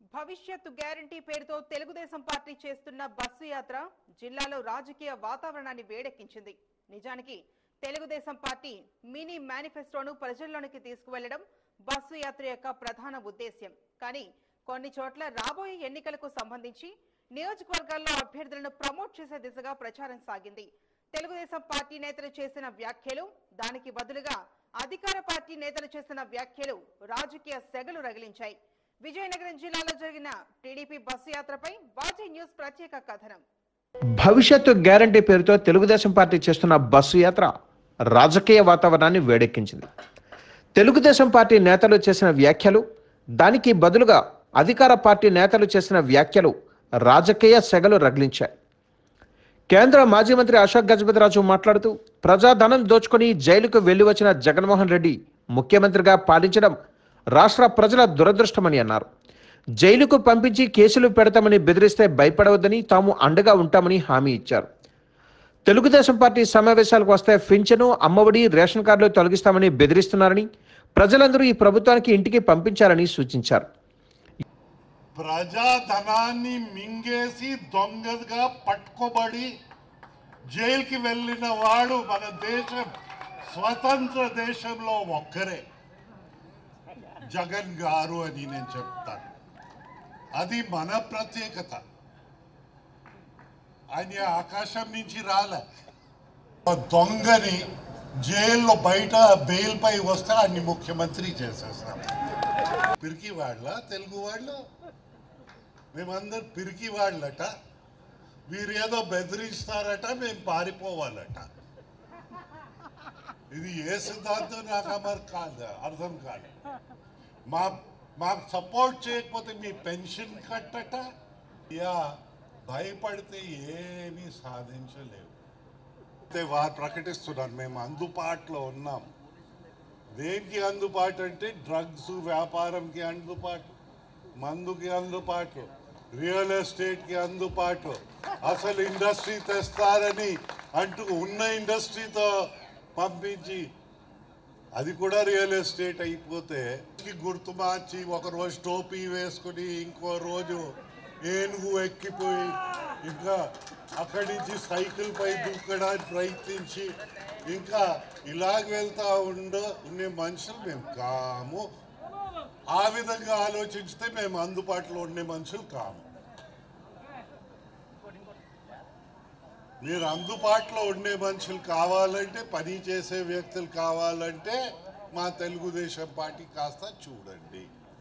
భవిష్యత్తు గ్యారంటీ పేరుతో తెలుగుదేశం పార్టీ చేస్తున్న బస్సు యాత్ర జిల్లాలో రాజకీయ వాతావరణాన్ని వేడెక్కించింది నిజానికి తెలుగుదేశం పార్టీ మినీ మేనిఫెస్టోను ప్రజల్లోనికి తీసుకువెళ్లడం బస్సు యాత్ర యొక్క ప్రధాన ఉద్దేశ్యం కానీ కొన్ని చోట్ల రాబోయే ఎన్నికలకు సంబంధించి నియోజకవర్గాల్లో అభ్యర్థులను ప్రమోట్ చేసే దిశగా ప్రచారం సాగింది తెలుగుదేశం పార్టీ నేతలు చేసిన వ్యాఖ్యలు దానికి బదులుగా అధికార పార్టీ నేతలు చేసిన వ్యాఖ్యలు రాజకీయ సెగలు రగిలించాయి విజయనగరం జిల్లాలో జరిగిన టీడీపీ బస్సు యాత్రపై వాజీ న్యూస్ ప్రత్యేక కథనం భవిష్యత్తు గ్యారంటీ పేరుతో తెలుగుదేశం పార్టీ చేస్తున్న బస్సు యాత్ర రాజకీయ వాతావరణాన్ని వేడెక్కించింది తెలుగుదేశం పార్టీ నేతలు చేసిన వ్యాఖ్యలు దానికి బదులుగా అధికార పార్టీ నేతలు చేసిన వ్యాఖ్యలు రాజకీయ సెగలు రగిలించాయి కేంద్ర మాజీ మంత్రి అశోక్ గజపతిరాజు మాట్లాడుతూ ప్రజాధనం దోచుకొని జైలుకు వెళ్లి వచ్చిన జగన్మోహన్ రెడ్డి ముఖ్యమంత్రిగా పాలించడం రాష్ట్ర ప్రజల దురదృష్టమని అన్నారు జైలుకు పంపించి కేసులు పెడతామని బెదిరిస్తే భయపడవద్దని తాము అండగా ఉంటామని హామీ ఇచ్చారు తెలుగుదేశం పార్టీ సమావేశాలకు వస్తే పింఛను అమ్మఒడి రేషన్ కార్డులు తొలగిస్తామని బెదిరిస్తున్నారని ప్రజలందరూ ఈ ప్రభుత్వానికి ఇంటికి పంపించాలని సూచించారు ప్రజాధనాన్ని మింగేసి దొంగగా పట్టుకోబడి జైలుకి వెళ్ళిన వాడు మన దేశం స్వతంత్ర దేశంలో ఒక్కరే జగన్ గారు అని నేను చెప్తాను అది మన ప్రత్యేకత ఆయన ఆకాశం నుంచి రాలే ఆ దొంగని జైల్లో బయట బెయిల్ పై వస్తే అన్ని ముఖ్యమంత్రి చేసేస్తాం పిరికి వాళ్ళ తెలుగు వాళ్ళు మేమందరు పిరికి వాళ్ళట వీరేదో బెదిరిస్తారట మేము పారిపోవాలట ఇది ఏ సిద్ధాంతం నాకు అమర్ కాదు అర్థం కాదు మా మాకు సపోర్ట్ చేయకపోతే మీ పెన్షన్ కట్టట యా భయపడితే ఏమీ సాధించలేవు అయితే వారు ప్రకటిస్తున్నారు మేము అందుబాటులో ఉన్నాం దేనికి అందుబాటు అంటే డ్రగ్స్ వ్యాపారంకి అందుబాటు మందుకి అందుబాటు రియల్ ఎస్టేట్కి అందుబాటు అసలు ఇండస్ట్రీ తెస్తారని అంటూ ఉన్న ఇండస్ట్రీతో పంపించి అది కూడా రియల్ ఎస్టేట్ అయిపోతే గుర్తు మార్చి ఒక రోజు టోపీ వేసుకుని ఇంకో రోజు ఏనుగు ఎక్కిపోయి ఇంకా అక్కడి నుంచి సైకిల్ పై దూకడానికి ప్రయత్నించి ఇంకా ఇలాగ వెళ్తా ఉండ ఉండే మనుషులు మేము కాము ఆ విధంగా ఆలోచిస్తే మేము అందుబాటులో ఉండే మనుషులు కాము మీరు అందుబాటులో ఉండే మనుషులు కావాలంటే పని చేసే వ్యక్తులు కావాలంటే మా తెలుగుదేశం పార్టీ కాస్త చూడండి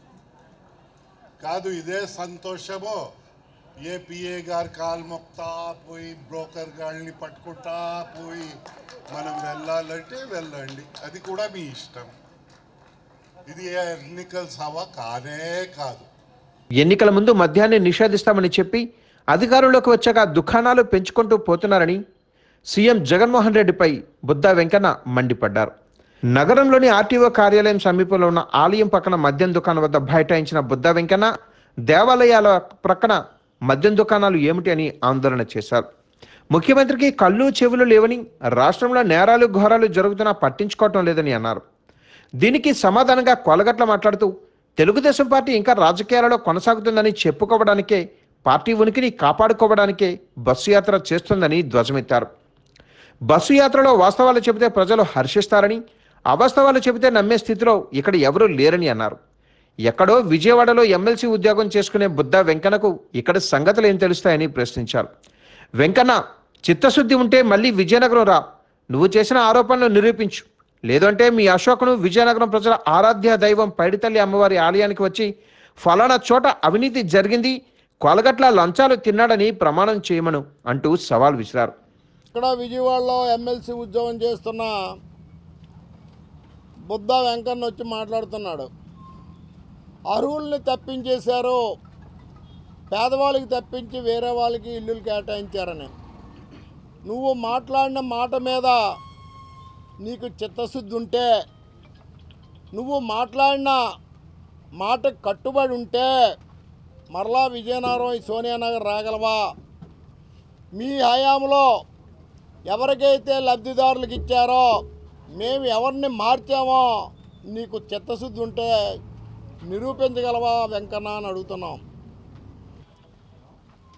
కాదు ఇదే సంతోషమో ఏ పిఏ గారు కాలు మొక్తా పోయి బ్రోకర్ గారిని పట్టుకుంటా పోయి మనం వెళ్ళాలంటే వెళ్ళండి అది కూడా మీ ఇష్టం ఇది ఏ ఎన్నికల సభ కానే కాదు ఎన్నికల ముందు మద్యాన్ని నిషేధిస్తామని చెప్పి అధికారంలోకి వచ్చాక దుకాణాలు పెంచుకుంటూ పోతున్నారని సీఎం జగన్మోహన్ రెడ్డిపై బుద్దా వెంకన్న మండిపడ్డారు నగరంలోని ఆర్టీఓ కార్యాలయం సమీపంలో ఉన్న ఆలయం పక్కన మద్యం దుకాణం వద్ద బైఠాయించిన బుద్దా వెంకన్న దేవాలయాల ప్రక్కన మద్యం దుకాణాలు ఏమిటి అని ఆందోళన చేశారు ముఖ్యమంత్రికి కళ్ళు చెవులు లేవని రాష్ట్రంలో నేరాలు ఘోరాలు జరుగుతున్నా పట్టించుకోవటం లేదని అన్నారు దీనికి సమాధానంగా కొలగట్ల మాట్లాడుతూ తెలుగుదేశం పార్టీ ఇంకా రాజకీయాలలో కొనసాగుతుందని చెప్పుకోవడానికే పార్టీ ఉనికిని కాపాడుకోవడానికే బస్సు యాత్ర చేస్తుందని ధ్వజమెత్తారు బస్సు యాత్రలో వాస్తవాలు చెబితే ప్రజలు హర్షిస్తారని అవాస్తవాలు చెబితే నమ్మే స్థితిలో ఇక్కడ ఎవరూ లేరని అన్నారు ఎక్కడో విజయవాడలో ఎమ్మెల్సీ ఉద్యోగం చేసుకునే బుద్ధ వెంకన్నకు ఇక్కడ సంగతులు ఏం తెలుస్తాయని ప్రశ్నించారు వెంకన్న చిత్తశుద్ధి ఉంటే మళ్ళీ విజయనగరం రా నువ్వు చేసిన ఆరోపణలు నిరూపించు లేదంటే మీ అశోకను విజయనగరం ప్రజల ఆరాధ్య దైవం పైడితల్లి అమ్మవారి ఆలయానికి వచ్చి ఫలానా చోట అవినీతి జరిగింది కొలగట్ల లంచాలు తిన్నాడని ప్రమాణం చేయమను అంటూ సవాల్ విసిరారు ఇక్కడ విజయవాడలో ఎమ్మెల్సీ ఉద్యోగం చేస్తున్న బుద్ధ వెంకన్న వచ్చి మాట్లాడుతున్నాడు అర్హుల్ని తప్పించేశారు పేదవాళ్ళకి తప్పించి వేరే వాళ్ళకి ఇల్లులు కేటాయించారని నువ్వు మాట్లాడిన మాట మీద నీకు చిత్తశుద్ధి ఉంటే నువ్వు మాట్లాడిన మాట కట్టుబడి ఉంటే మరలా విజయనగరం ఈ సోనియా నగర్ రాగలవా మీ హయాంలో ఎవరికైతే లబ్ధిదారులకు ఇచ్చారో మేము ఎవరిని మార్చామో నీకు చిత్తశుద్ధి ఉంటే నిరూపించగలవా వెంకన్న అని అడుగుతున్నాం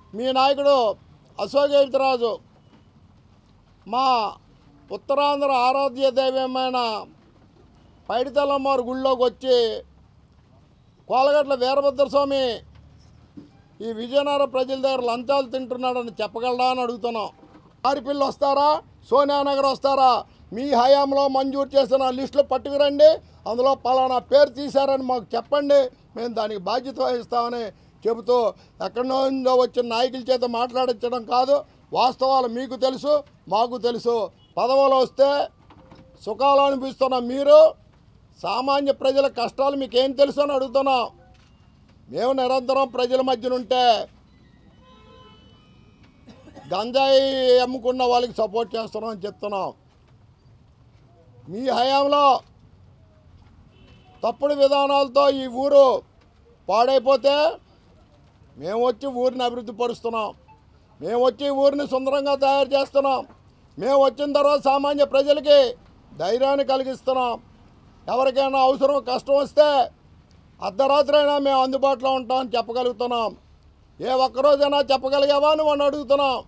మీ నాయకుడు అశోక్ మా ఉత్తరాంధ్ర ఆరాధ్య దైవమైన పైడితల్లమ్మవారి గుళ్ళోకి వచ్చి కోలగట్ల వీరభద్ర స్వామి ఈ విజయనగరం ప్రజల దగ్గర లంచాలు తింటున్నాడని చెప్పగలరా అని అడుగుతున్నాం ఆరిపిల్లి వస్తారా సోనియానగర్ వస్తారా మీ హయాంలో మంజూరు చేసిన లిస్టులు పట్టుకురండి అందులో పలానా పేరు తీశారని మాకు చెప్పండి మేము దానికి బాధ్యత వహిస్తామని చెబుతూ ఎక్కడి నుంచో వచ్చిన నాయకుల చేత మాట్లాడించడం కాదు వాస్తవాలు మీకు తెలుసు మాకు తెలుసు పదవులు వస్తే సుఖాలు అనిపిస్తున్న మీరు సామాన్య ప్రజల కష్టాలు మీకేం తెలుసు అని అడుగుతున్నాం మేము నిరంతరం ప్రజల మధ్యన ఉంటే గంజాయి అమ్ముకున్న వాళ్ళకి సపోర్ట్ చేస్తున్నాం అని చెప్తున్నాం మీ హయాంలో తప్పుడు విధానాలతో ఈ ఊరు పాడైపోతే మేము వచ్చి ఊరిని అభివృద్ధి పరుస్తున్నాం మేము వచ్చి ఊరిని సుందరంగా తయారు చేస్తున్నాం మేము వచ్చిన తర్వాత సామాన్య ప్రజలకి ధైర్యాన్ని కలిగిస్తున్నాం ఎవరికైనా అవసరం కష్టం వస్తే అర్ధరాత్రి అయినా మేము అందుబాటులో ఉంటామని చెప్పగలుగుతున్నాం ఏ ఒక్కరోజైనా చెప్పగలిగావా అని వాడిని అడుగుతున్నాం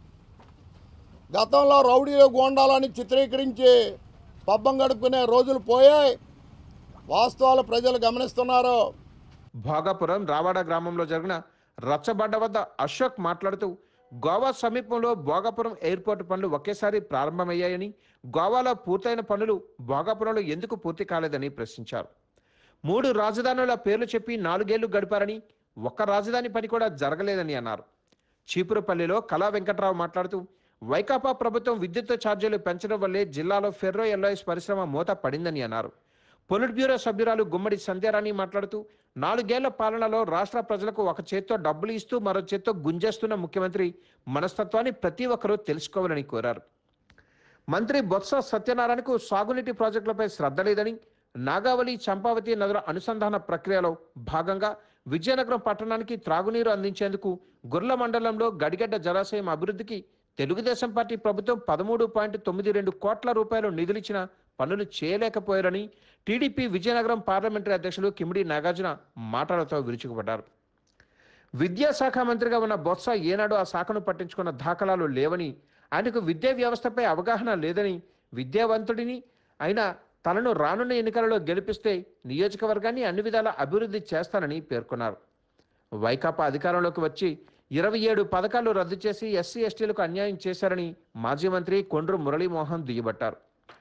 గతంలో రౌడీలు గోండాలని చిత్రీకరించి పబ్బం గడుపుకునే రోజులు పోయాయి వాస్తవాలు ప్రజలు గమనిస్తున్నారు భోగాపురం రావాడ గ్రామంలో జరిగిన రచ్చబండ వద్ద అశోక్ మాట్లాడుతూ గోవా సమీపంలో భోగాపురం ఎయిర్పోర్ట్ పనులు ఒకేసారి ప్రారంభమయ్యాయని గోవాలో పూర్తయిన పనులు భోగాపురంలో ఎందుకు పూర్తి కాలేదని ప్రశ్నించారు మూడు రాజధానుల పేర్లు చెప్పి నాలుగేళ్లు గడిపారని ఒక్క రాజధాని పని కూడా జరగలేదని అన్నారు చీపురుపల్లిలో కళా వెంకట్రావు మాట్లాడుతూ వైకాపా ప్రభుత్వం విద్యుత్ ఛార్జీలు పెంచడం వల్లే జిల్లాలో ఫెర్రో ఎల్ఐఎస్ పరిశ్రమ మూత పడిందని అన్నారు పొలిట్ బ్యూరో సభ్యురాలు గుమ్మడి సంధ్యారాణి మాట్లాడుతూ నాలుగేళ్ల పాలనలో రాష్ట్ర ప్రజలకు ఒక చేత్తో డబ్బులు ఇస్తూ మరో చేత్తో గుంజేస్తున్న ముఖ్యమంత్రి మనస్తత్వాన్ని ప్రతి ఒక్కరూ తెలుసుకోవాలని కోరారు మంత్రి బొత్స సత్యనారాయణకు సాగునీటి ప్రాజెక్టులపై శ్రద్ధ లేదని నాగావళి చంపావతి నదుల అనుసంధాన ప్రక్రియలో భాగంగా విజయనగరం పట్టణానికి త్రాగునీరు అందించేందుకు గుర్ల మండలంలో గడిగడ్డ జలాశయం అభివృద్ధికి తెలుగుదేశం పార్టీ ప్రభుత్వం పదమూడు పాయింట్ తొమ్మిది రెండు కోట్ల రూపాయలు నిధులిచ్చిన పనులు చేయలేకపోయారని టీడీపీ విజయనగరం పార్లమెంటరీ అధ్యక్షులు కిమిడి నాగార్జున మాటలతో విరుచుకుపడ్డారు విద్యాశాఖ మంత్రిగా ఉన్న బొత్స ఏనాడు ఆ శాఖను పట్టించుకున్న దాఖలాలు లేవని ఆయనకు విద్యా వ్యవస్థపై అవగాహన లేదని విద్యావంతుడిని అయినా తనను రానున్న ఎన్నికలలో గెలిపిస్తే నియోజకవర్గాన్ని అన్ని విధాల అభివృద్ధి చేస్తానని పేర్కొన్నారు వైకాపా అధికారంలోకి వచ్చి ఇరవై ఏడు పథకాలు రద్దు చేసి ఎస్సీ ఎస్టీలకు అన్యాయం చేశారని మాజీ మంత్రి కొండ్రు మురళీమోహన్ దుయ్యబట్టారు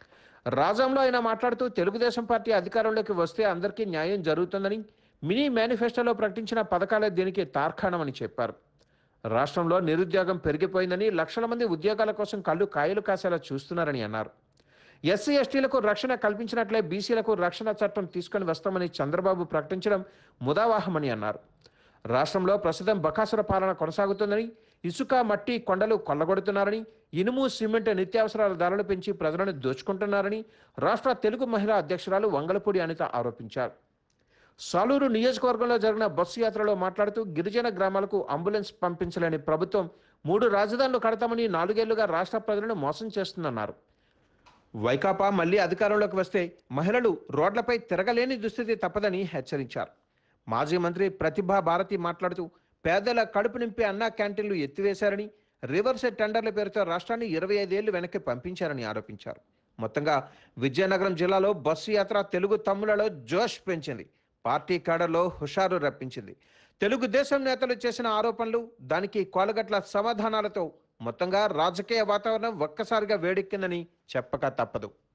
రాజంలో ఆయన మాట్లాడుతూ తెలుగుదేశం పార్టీ అధికారంలోకి వస్తే అందరికీ న్యాయం జరుగుతుందని మినీ మేనిఫెస్టోలో ప్రకటించిన పథకాలే దీనికి తార్కాణమని చెప్పారు రాష్ట్రంలో నిరుద్యోగం పెరిగిపోయిందని లక్షల మంది ఉద్యోగాల కోసం కళ్ళు కాయలు కాసేలా చూస్తున్నారని అన్నారు ఎస్సీ ఎస్టీలకు రక్షణ కల్పించినట్లే బీసీలకు రక్షణ చట్టం తీసుకొని వస్తామని చంద్రబాబు ప్రకటించడం ముదావాహమని అన్నారు రాష్ట్రంలో ప్రస్తుతం బకాసుర పాలన కొనసాగుతుందని ఇసుక మట్టి కొండలు కొల్లగొడుతున్నారని ఇనుము సిమెంట్ నిత్యావసరాల ధరలు పెంచి ప్రజలను దోచుకుంటున్నారని రాష్ట్ర తెలుగు మహిళా అధ్యక్షురాలు వంగలపూడి అనిత ఆరోపించారు సాలూరు నియోజకవర్గంలో జరిగిన బస్సు యాత్రలో మాట్లాడుతూ గిరిజన గ్రామాలకు అంబులెన్స్ పంపించలేని ప్రభుత్వం మూడు రాజధానులు కడతామని నాలుగేళ్లుగా రాష్ట్ర ప్రజలను మోసం చేస్తుందన్నారు వైకాపా మళ్లీ అధికారంలోకి వస్తే మహిళలు రోడ్లపై తిరగలేని దుస్థితి తప్పదని హెచ్చరించారు మాజీ మంత్రి ప్రతిభా భారతి మాట్లాడుతూ పేదల కడుపు నింపే అన్నా క్యాంటీన్లు ఎత్తివేశారని రివర్స్ టెండర్ల పేరుతో రాష్ట్రాన్ని ఇరవై ఐదేళ్లు వెనక్కి పంపించారని ఆరోపించారు మొత్తంగా విజయనగరం జిల్లాలో బస్సు యాత్ర తెలుగు తమ్ములలో జోష్ పెంచింది పార్టీ కాడర్లో హుషారు రప్పించింది తెలుగుదేశం నేతలు చేసిన ఆరోపణలు దానికి కోలగట్ల సమాధానాలతో మొత్తంగా రాజకీయ వాతావరణం ఒక్కసారిగా వేడెక్కిందని చెప్పక తప్పదు